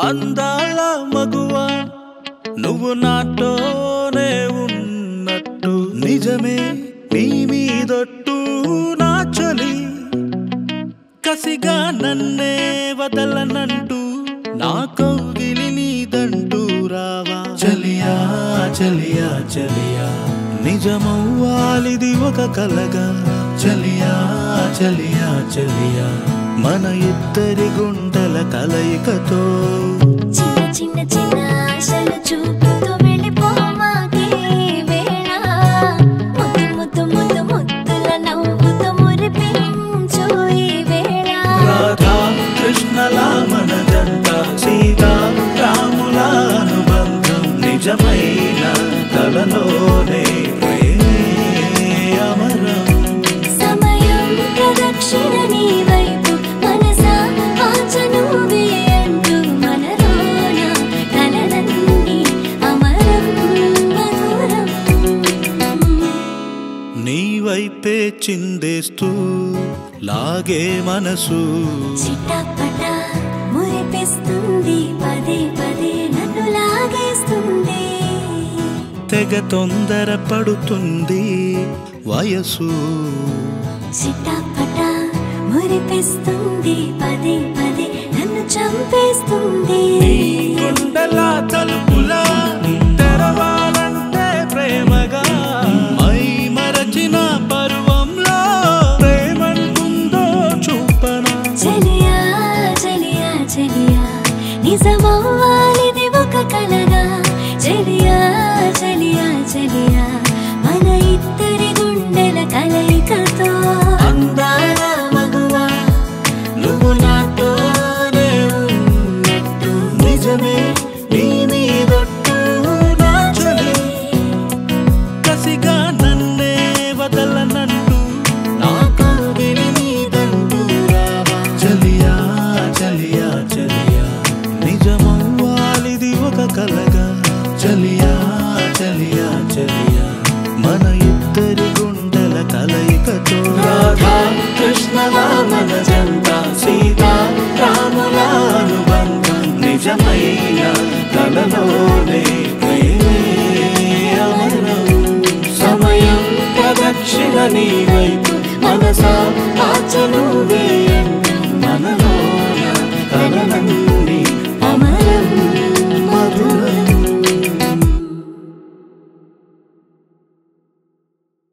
అందాల మగువ నువ్వు నాతోనే ఉన్నట్టు నిజమే నీ మీదొట్టు నా చలి కసిగా నన్నే వదలనంటూ నా కౌగిలి నీదంటూ రావా చలియా చలియా చలియా నిజమవ్వాలిది ఒక కలగా చలియా చలియా చలియా మన ఇద్దరి గుండెల కలయికతో చిన్న చిన్న చిన్న ఆశలు చూపుతూ వెళ్ళిపోమాకే వేళ ముద్దు ముద్దు ముద్దు ముద్దుల నవ్వుతూ మురిపించు ఈ వేళ రాధా కృష్ణల మన జంట సీతా రాముల అనుబంధం నిజమైన కలలోనే ప్రేమే అమరం సమయం ప్రదక్షిణ నీ వైపు మనసా వాచనువే అంటూ మనలోన కలలన్నీ అమరం మధురం నీ వైపే చిందేస్తూ లాగే మనసు చిట్టపట మురిపిస్తుంది పదే పదే నన్ను లాగేస్తుంది తెగ తొందర పడుతుంది వయసు చిట్టపట మురిపిస్తుంది పదే పదే నన్ను చంపేస్తుంది నీ గుండెల తలుపులా తెరవాలంటే ప్రేమగా మై మరచిన పర్వంలో ప్రేమంటుందో చూపనా చెలియా చెలియా చెలియా నిజమవ్వాలిది ఒక కలగా చెలియా చెలియా చెలియా మన ఇద్దరి గుండెల కలయికతో అందాల మగువా నువ్వు నాతోనే ఉన్నట్టు నిజమే నీ మీదొట్టు నా చలి కసిగా నన్నే వదలనంటూ నా కౌగిలి నీదంటూ రావా చలియా చలియా చలియా నిజమవ్వాలిది ఒక కలగా చలియా చలియా చలియా మన ఇద్దరి గుండెల కలయికతో రాధా కృష్ణల మన జంట సీతా రాముల అనుబంధం నిజమైన కలలోనే ప్రేమే అమరం సమయం ప్రదక్షిణ నీ వైపు మనసా ఆచను మనలోన కలలన్నీ అమరం